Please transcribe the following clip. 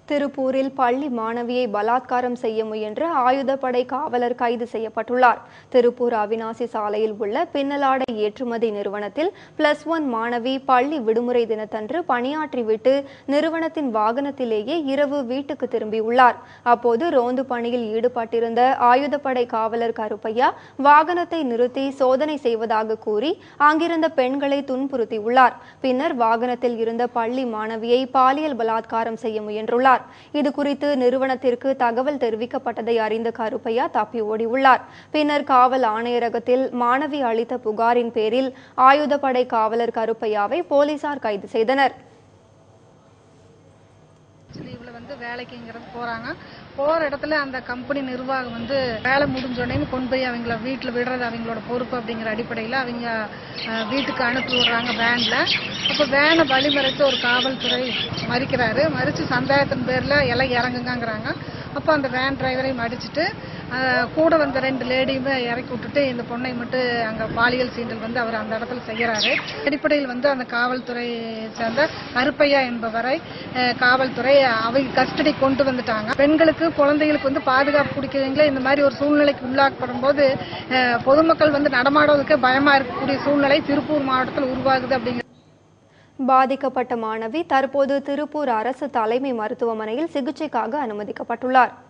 திருப்பூரில் பள்ளி மாணவியை பலாத்காரம் செய்ய முயன்ற ஆயுதப்படை காவலர் கைது செய்யப்பட்டுள்ளார் திருப்பூர் அவினாசி சாலையில் உள்ள பின்னலாடை ஏற்றுமதி நிறுவனத்தில் பிளஸ் ஒன் மாணவி பள்ளி விடுமுறை தினத்தன்று பணியாற்றிவிட்டு நிறுவனத்தின் வாகனத்திலேயே இரவு வீட்டுக்கு திரும்பியுள்ளார் அப்போது ரோந்து பணியில் ஈடுபட்டிருந்த ஆயுதப்படை காவலர் கருப்பையா வாகனத்தை நிறுத்தி சோதனை செய்வதாக கூறி அங்கிருந்த பெண்களை துன்புறுத்தியுள்ளார் பின்னர் வாகனத்தில் இருந்த பள்ளி மாணவியை பாலியல் பலாத்காரம் செய்ய முயன்றுள்ளார் இது குறித்து நிறுவனத்திற்கு தகவல் தெரிவிக்கப்பட்டதை அறிந்த கருப்பையா தப்பி ஓடியுள்ளார் பின்னர் காவல் ஆணையரகத்தில் மாணவி அளித்த புகாரின் பேரில் ஆயுதப்படை காவலர் கருப்பையாவை போலீசார் கைது செய்தனர் லீவ்ல வந்து வேலைக்குங்கிறது போறாங்க போற இடத்துல அந்த கம்பெனி நிர்வாகம் வந்து வேலை முடிஞ்சோடனே கொண்டு போய் அவங்கள வீட்டில் விடுறது அவங்களோட பொறுப்பு அப்படிங்கிற அடிப்படையில் அவங்க அஹ், வீட்டுக்கு அனுப்பி விடுறாங்க வேன்ல அப்போ வேனை வழிமறைத்து ஒரு காவல்துறை மறிக்கிறாரு மறிச்சு சந்தேகத்தின் பேர்ல எல்லாம் இறங்குங்கிறாங்க அப்போ அந்த வேன் டிரைவரையும் அடிச்சுட்டு அஹ், கூட வந்த ரெண்டு லேடியுமே இறக்கி விட்டுட்டு இந்த பொண்ணை மட்டும் அங்க பாலியல் சீண்டல் வந்து அவர் அந்த இடத்துல செய்யறாரு அடிப்படையில் வந்து அந்த காவல்துறை சேர்ந்த கருப்பையா என்பவரை அஹ், காவல்துறை அவங்க கஸ்டடி கொண்டு வந்துட்டாங்க பெண்களுக்கு குழந்தைகளுக்கு வந்து பாதுகாப்பு கொடுக்கிறீங்களே இந்த மாதிரி ஒரு சூழ்நிலைக்கு உள்ளாக்கப்படும் போது அஹ், பொதுமக்கள் வந்து நடமாடுவதற்கு பயமா இருக்கக்கூடிய சூழ்நிலை திருப்பூர் மாவட்டத்தில் உருவாகுது அப்படிங்கிற பாதிக்கப்பட்ட மாணவி தற்போது திருப்பூர் அரசு தலைமை மருத்துவமனையில் சிகிச்சைக்காக அனுமதிக்கப்பட்டுள்ளார்